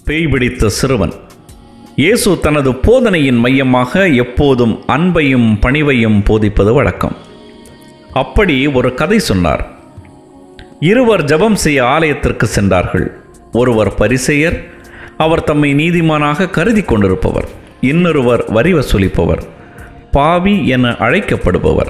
பேய் பிடித்த சிறுவன் இயேசு தனது போதனையின் மையமாக எப்போதும் அன்பையும் பணிவையும் போதிப்பது வழக்கம் அப்படி ஒரு கதை சொன்னார் இருவர் ஜெபம் செய்ய ஆலயத்திற்கு சென்றார்கள் ஒருவர் பரிசெயர் அவர் தம்மை நீதிமானாக கருதி கொண்டிருப்பவர் இன்னொருவர் வரி வசூலிப்பவர் பாவி என அழைக்கப்படுபவர்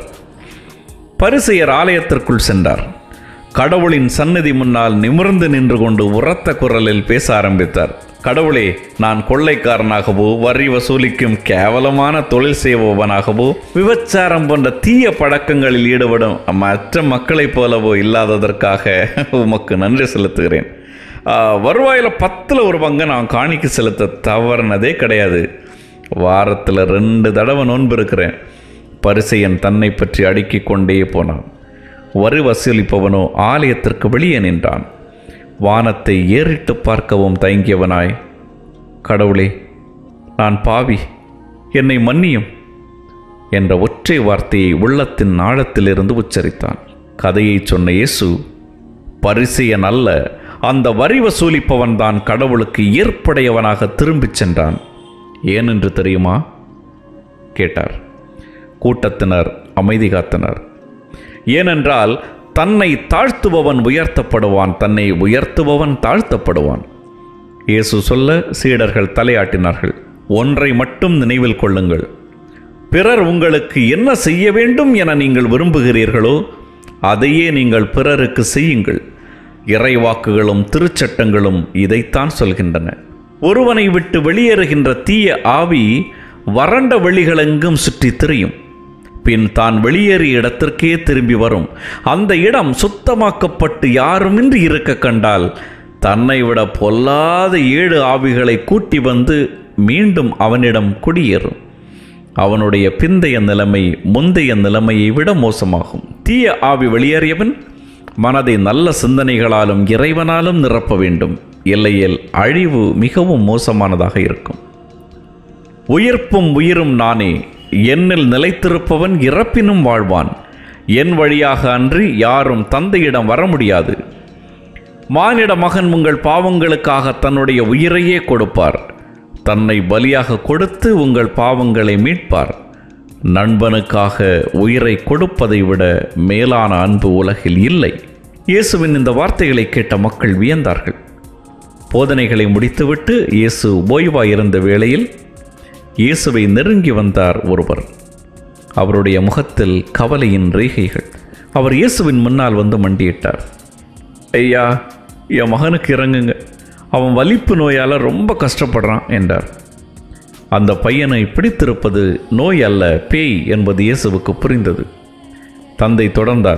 பரிசெயர் ஆலயத்திற்குள் சென்றார் கடவுளின் சந்நிதி முன்னால் நிமிர்ந்து நின்று கொண்டு உரத்த குரலில் பேச ஆரம்பித்தார் கடவுளே நான் கொள்ளைக்காரனாகவோ வரி வசூலிக்கும் கேவலமான தொழில் செய்பவனாகவோ விபச்சாரம் போன்ற தீய பழக்கங்களில் ஈடுபடும் மற்ற மக்களைப் போலவோ இல்லாததற்காக உமக்கு நன்றி செலுத்துகிறேன் வருவாயில் பத்தில் ஒரு பங்கை நான் காணிக்கு செலுத்த தவறுனதே கிடையாது வாரத்தில் ரெண்டு தடவை நோன்பு இருக்கிறேன் பரிசையன் தன்னை பற்றி அடுக்கிக் கொண்டே போனான் வரி வசூலிப்பவனோ ஆலயத்திற்கு வெளியே நின்றான் வானத்தை ஏறிட்டு பார்க்கவும் தயங்கியவனாய் கடவுளே நான் பாவி என்னை மன்னியும் என்ற ஒற்றை வார்த்தையை உள்ளத்தின் ஆழத்திலிருந்து உச்சரித்தான் கதையை சொன்ன இயேசு பரிசெயன் அல்ல அந்த வரி வசூலிப்பவன் தான் கடவுளுக்கு ஏற்புடையவனாக திரும்பிச் சென்றான் ஏனென்று தெரியுமா கேட்டார் கூட்டத்தினர் அமைதி காத்தனர் ஏனென்றால் தன்னை தாழ்த்துபவன் உயர்த்தப்படுவான் தன்னை உயர்த்துபவன் தாழ்த்தப்படுவான் இயேசு சொல்ல சீடர்கள் தலையாட்டினார்கள் ஒன்றை மட்டும் நினைவில் கொள்ளுங்கள் பிறர் உங்களுக்கு என்ன செய்ய வேண்டும் என நீங்கள் விரும்புகிறீர்களோ அதையே நீங்கள் பிறருக்கு செய்யுங்கள் இறைவாக்குகளும் திருச்சட்டங்களும் இதைத்தான் சொல்கின்றன ஒருவனை விட்டு வெளியேறுகின்ற தீய ஆவி வறண்ட வெளிகளெங்கும் சுற்றித் திரியும் பின் தான் வெளியேறிய இடத்திற்கே திரும்பி வரும் அந்த இடம் சுத்தமாக்கப்பட்டு யாருமின்றி இருக்க கண்டால் தன்னை விட பொல்லாத ஏழு ஆவிகளை கூட்டி வந்து மீண்டும் அவனிடம் குடியேறும் அவனுடைய பிந்தைய நிலைமை முந்தைய நிலைமையை விட மோசமாகும் தீய ஆவி வெளியேறியவன் மனதை நல்ல சிந்தனைகளாலும் இறைவனாலும் நிரப்ப வேண்டும் இல்லையேல் அழிவு மிகவும் மோசமானதாக இருக்கும் உயிர்ப்பும் உயிரும் நானே என்னில் நிலைத்திருப்பவன் இறப்பினும் வாழ்வான் என் வழியாக அன்றி யாரும் தந்தையிடம் வர முடியாது மானிட மகன் உங்கள் பாவங்களுக்காக தன்னுடைய உயிரையே கொடுப்பார் தன்னை பலியாக கொடுத்து உங்கள் பாவங்களை மீட்பார் நண்பனுக்காக உயிரை கொடுப்பதை விட மேலான அன்பு உலகில் இல்லை இயேசுவின் இந்த வார்த்தைகளை கேட்ட மக்கள் வியந்தார்கள் போதனைகளை முடித்துவிட்டு இயேசு ஓய்வாயிருந்த வேளையில் இயேசுவை நெருங்கி வந்தார் ஒருவர் அவருடைய முகத்தில் கவலையின் ரேகைகள் அவர் இயேசுவின் முன்னால் வந்து மண்டியிட்டார் ஐயா என் மகனுக்கு இறங்குங்க அவன் வலிப்பு நோயால் ரொம்ப கஷ்டப்படுறான் என்றார் அந்த பையனை பிடித்திருப்பது நோய் அல்ல பேய் என்பது இயேசுவுக்கு புரிந்தது தந்தை தொடர்ந்தார்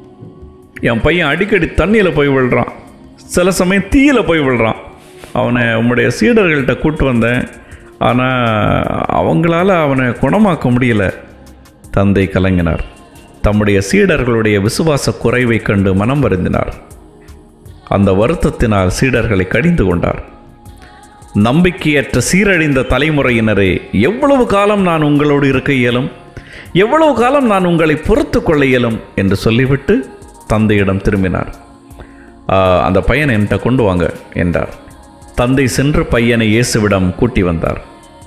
என் பையன் அடிக்கடி தண்ணியில் போய் விழுறான் சில சமயம் தீயில் போய் விழுறான் அவனை உம்முடைய சீடர்கள்ட்ட கூட்டு வந்தேன் ஆனால் அவங்களால அவனை குணமாக்க முடியல தந்தை கலங்கினார் தம்முடைய சீடர்களுடைய விசுவாச குறைவை கண்டு மனம் வருந்தினார் அந்த வருத்தத்தினால் சீடர்களை கடிந்து கொண்டார் நம்பிக்கையற்ற சீரழிந்த தலைமுறையினரே எவ்வளவு காலம் நான் உங்களோடு இருக்க இயலும் எவ்வளவு காலம் நான் உங்களை பொறுத்து கொள்ள இயலும் என்று சொல்லிவிட்டு தந்தையிடம் திரும்பினார் அந்த பையனை என்கிட்ட கொண்டு வாங்க என்றார் தந்தை சென்று பையனை இயேசுவிடம் கூட்டி வந்தார்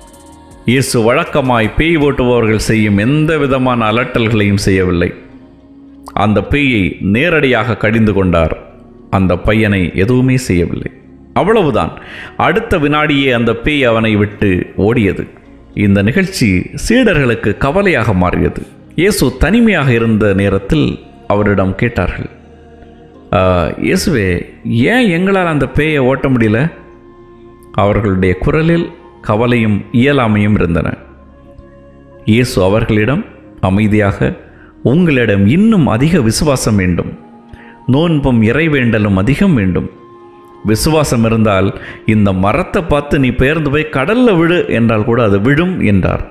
இயேசு வழக்கமாய் பேய் ஓட்டுபவர்கள் செய்யும் எந்த விதமான அலட்டல்களையும் செய்யவில்லை அந்த பேயை நேரடியாக கடிந்து கொண்டார் அந்த பையனை எதுவுமே செய்யவில்லை அவ்வளவுதான் அடுத்த வினாடியே அந்த பேய் அவனை விட்டு ஓடியது இந்த நிகழ்ச்சி சீடர்களுக்கு கவலையாக மாறியது இயேசு தனிமையாக இருந்த நேரத்தில் அவரிடம் கேட்டார்கள் இயேசுவே ஏன் எங்களால் அந்த பேயை ஓட்ட முடியல அவர்களுடைய குரலில் கவலையும் இயலாமையும் இருந்தன இயேசு அவர்களிடம் அமைதியாக உங்களிடம் இன்னும் அதிக விசுவாசம் வேண்டும் நோன்பும் இறைவேண்டலும் அதிகம் வேண்டும் விசுவாசம் இருந்தால் இந்த மரத்தை பார்த்து நீ பெயர்ந்து போய் கடல்ல விடு என்றால் கூட அது விழும் என்றார்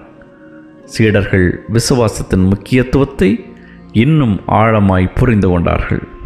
சீடர்கள் விசுவாசத்தின் முக்கியத்துவத்தை இன்னும் ஆழமாய் புரிந்து கொண்டார்கள்